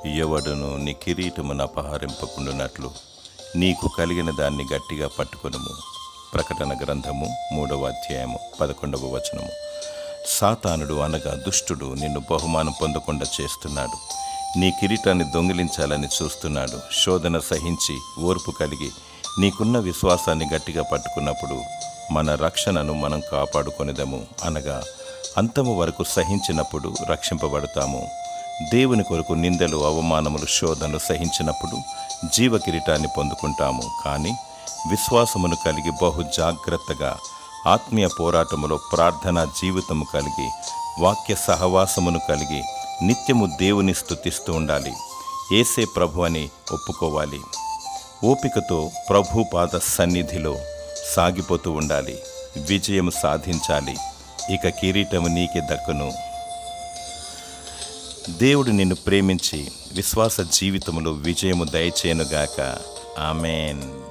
ఎవడును నీ కిరీటమును అపహరింపకుండునట్లు నీకు కలిగిన దాన్ని గట్టిగా పట్టుకొనుము ప్రకటన గ్రంథము మూడవ అధ్యాయము పదకొండవ వచనము సాతానుడు అనగా దుష్టుడు నిన్ను బహుమానం పొందకుండా చేస్తున్నాడు నీ కిరీటాన్ని దొంగిలించాలని చూస్తున్నాడు శోధన సహించి ఓర్పు కలిగి నీకున్న విశ్వాసాన్ని గట్టిగా పట్టుకున్నప్పుడు మన రక్షణను మనం కాపాడుకొనిదము అనగా అంతము వరకు సహించినప్పుడు రక్షింపబడతాము దేవుని కొరకు నిందలు అవమానములు శోధనలు సహించినప్పుడు జీవ కిరీటాన్ని పొందుకుంటాము కానీ విశ్వాసమును కలిగి బహు జాగ్రత్తగా ఆత్మీయ పోరాటములో ప్రార్థనా జీవితము కలిగి వాక్య సహవాసమును కలిగి నిత్యము దేవుని స్తుతిస్తూ ఉండాలి ఏసే ప్రభు అని ఒప్పుకోవాలి ఓపికతో ప్రభు పాద సన్నిధిలో సాగిపోతూ ఉండాలి విజయం సాధించాలి ఇక కిరీటము నీకే దక్కును దేవుడు నిన్ను ప్రేమించి విశ్వాస జీవితములో విజయము దయచేయనుగాక ఆమెన్